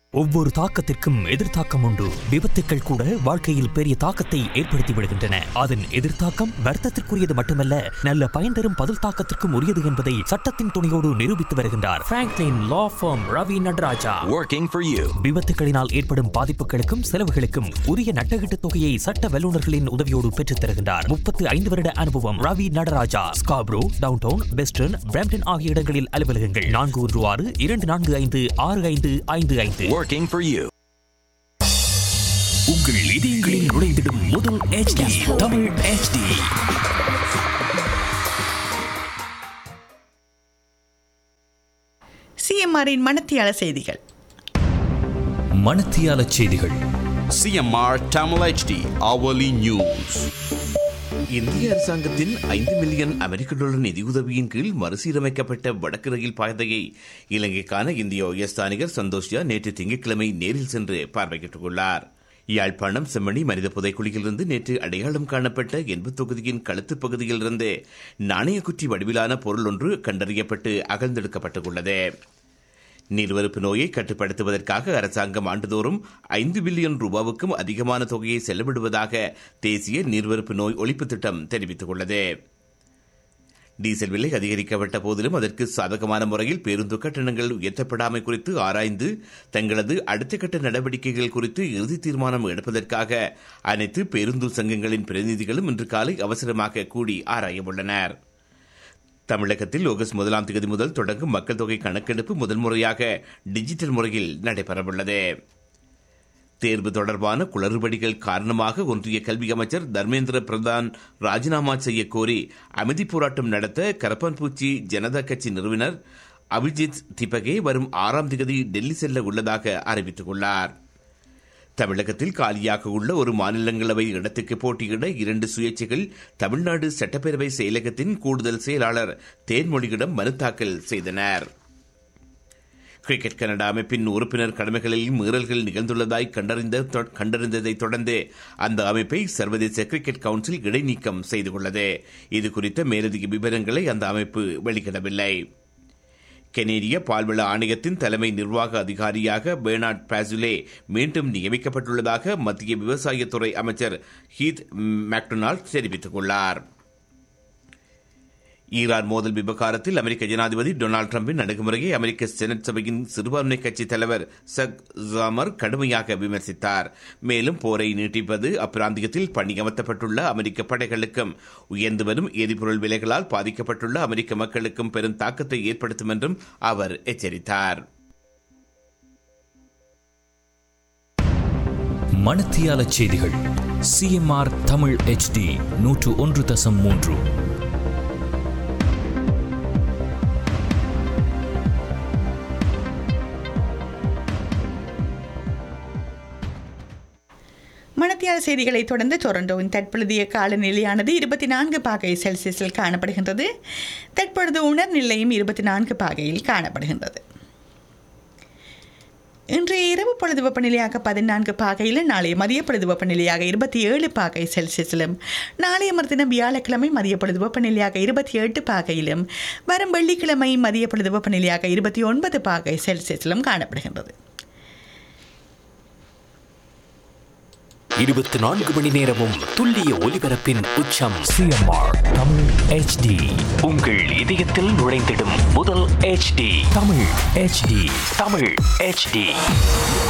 ஒவ்வொரு தாக்கத்திற்கும் எதிர்த்தாக்கம் உண்டு விபத்துக்கள் கூட வாழ்க்கையில் பெரிய தாக்கத்தை ஏற்படுத்தி விடுகின்றன அதன் எதிர்த்தாக்கம் வர்த்தத்திற்குரியது மட்டுமல்ல நல்ல பயன் தரும் பதில் தாக்கத்திற்கும் உரியது என்பதை சட்டத்தின் துணையோடு நிரூபித்து வருகின்றார் Franklin law firm Ravi Nataraja working for you. விபத்துகளினால் ஏற்படும் பாதிப்புகளுக்கும் செலவுகளுக்கும் உரிய நட்டகீட்டு தொகையை சட்ட வல்லுநர்களின் உதவியோடு பெற்றுத் தருகின்றார் முப்பத்து ஐந்து வருட அனுபவம் Ravi Nataraja Scarborough downtown western Brampton ஆகிய இடங்களில் அலுவலகங்கள் நான்கு ஒன்று ஆறு இரண்டு நான்கு ஐந்து ஆறு ஐந்து ஐந்து ஐந்து Working for you. உங்கள் இதயங்களில் நுழைந்திடும் முதல் HD தமிழ் HD சிஎம்ஆரின் மனத்தியால செய்திகள் மணத்தியால செய்திகள் CMR Tamil HD hourly news. இந்திய அரசாங்கத்தின் ஐந்து மில்லியன் அமெரிக்க டாலர் நிதியுதவியின் கீழ் மறுசீரமைக்கப்பட்ட வடக்கு ரயில் பாதையை இலங்கைக்கான இந்திய உயர்ஸ்தானிகர் சந்தோஷ்யா நேற்று திங்கட்கிழமை நேரில் சென்று பார்வையிட்டுள்ளார் யாழ்ப்பாணம் செம்மணி மனித புதைக்குழியிலிருந்து நேற்று அடையாளம் காணப்பட்ட எண்பு தொகுதியின் களத்துப் பகுதியிலிருந்து நாணயக்குற்றி வடிவிலான பொருள் ஒன்று கண்டறியப்பட்டு அகழ்ந்தெடுக்கப்பட்டுள்ளது நீர்வரப்பு நோயை கட்டுப்படுத்துவதற்காக அரசாங்கம் ஆண்டுதோறும் ஐந்து பில்லியன் ரூபாவுக்கும் அதிகமான தொகையை செலவிடுவதாக தேசிய நீர்வரப்பு நோய் ஒழிப்பு திட்டம் தெரிவித்துள்ளது டீசல் விலை அதிகரிக்கப்பட்ட போதிலும் அதற்கு சாதகமான முறையில் பேருந்து கட்டணங்கள் உயர்த்தப்படாமை குறித்து ஆராய்ந்து தங்களது அடுத்த கட்ட நடவடிக்கைகள் குறித்து இறுதி தீர்மானம் எடுப்பதற்காக அனைத்து பேருந்து சங்கங்களின் பிரதிநிதிகளும் இன்று காலை அவசரமாக கூடி ஆராயவுள்ளனர் தமிழகத்தில் ஆகஸ்ட் முதலாம் தேதி முதல் தொடங்கும் மக்கள் தொகை கணக்கெடுப்பு முதல் முறையாக டிஜிட்டல் முறையில் நடைபெறவுள்ளது தேர்வு தொடர்பான குளறுபடிகள் காரணமாக ஒன்றிய கல்வி அமைச்சர் தர்மேந்திர பிரதான் ராஜினாமா செய்ய கோரி அமைதி போராட்டம் நடத்த கரப்பான்பூச்சி ஜனதா கட்சி நிறுவனர் அபிஜித் திபகே வரும் ஆறாம் தேதி டெல்லி செல்ல உள்ளதாக அறிவித்துள்ளார் தமிழகத்தில் காலியாக உள்ள ஒரு மாநிலங்களவை இடத்துக்கு போட்டியிட இரண்டு சுயேட்சைகள் தமிழ்நாடு சட்டப்பேரவை செயலகத்தின் கூடுதல் செயலாளர் தேன்மொழியிடம் மனு தாக்கல் செய்தனர் கிரிக்கெட் கனடா அமைப்பின் உறுப்பினர் கடமைகளில் மீறல்கள் நிகழ்ந்துள்ளதாய் கண்டறிந்த கண்டறிந்ததை தொடர்ந்து அந்த அமைப்பை சர்வதேச கிரிக்கெட் கவுன்சில் இடைநீக்கம் செய்துள்ளது இது குறித்த மேலதிக விவரங்களை அந்த அமைப்பு வெளியிடவில்லை கெனேடிய பால்வள ஆணையத்தின் தலைமை நிர்வாக அதிகாரியாக பெர்னார்ட் பாசுலே மீண்டும் நியமிக்கப்பட்டுள்ளதாக மத்திய விவசாயத்துறை அமைச்சர் ஹீத் மேக்டொனால்ட் தெரிவித்துள்ளார் ஈரான் மோதல் விவகாரத்தில் அமெரிக்க ஜனாதிபதி டொனால்டு டிரம்பின் அணுகுமுறையை அமெரிக்க செனட் சபையின் சிறுபான்மை கட்சி தலைவர் சக் ஜாமர் கடுமையாக விமர்சித்தார் மேலும் போரை நீட்டிப்பது அப்பிராந்தியத்தில் பணியமர்த்தப்பட்டுள்ள அமெரிக்க படைகளுக்கும் உயர்ந்து வரும் எரிபொருள் விலைகளால் பாதிக்கப்பட்டுள்ள அமெரிக்க மக்களுக்கும் பெரும் தாக்கத்தை ஏற்படுத்தும் என்றும் அவர் எச்சரித்தார் மணத்தியால செய்திகள் சிஎம்ஆர் தமிழ் HD நூற்று ஒன்று தசம் மூன்று மணத்தியால செய்திகளை தொடர்ந்து டொரண்டோவின் தற்பொழுதைய காலநிலையானது இருபத்தி நான்கு பாகை செல்சியஸில் காணப்படுகின்றது தற்பொழுது உணர்நிலையும் இருபத்தி நான்கு பாகையில் காணப்படுகின்றது இன்றைய இரவு பொழுது வெப்பநிலையாக பதினான்கு பாகையிலும் நாளைய மதிய பொழுது வெப்பநிலையாக இருபத்தி ஏழு பாகை செல்சியஸிலும் நாளைய மறுதினம் வியாழக்கிழமை மதிய பொழுது வெப்பநிலையாக இருபத்தி எட்டு பாகையிலும் வரும் வெள்ளிக்கிழமை மதிய பொழுது வெப்பநிலையாக இருபத்தி ஒன்பது பாகை செல்சியஸிலும் காணப்படுகின்றது இருபத்தி நான்கு மணி நேரமும் துல்லிய ஒலிபரப்பின் உச்சம் சிஎம்ஆர் தமிழ் HD உங்கள் இதயத்தில் நுழைந்திடும் முதல் HD Tamil HD Tamil HD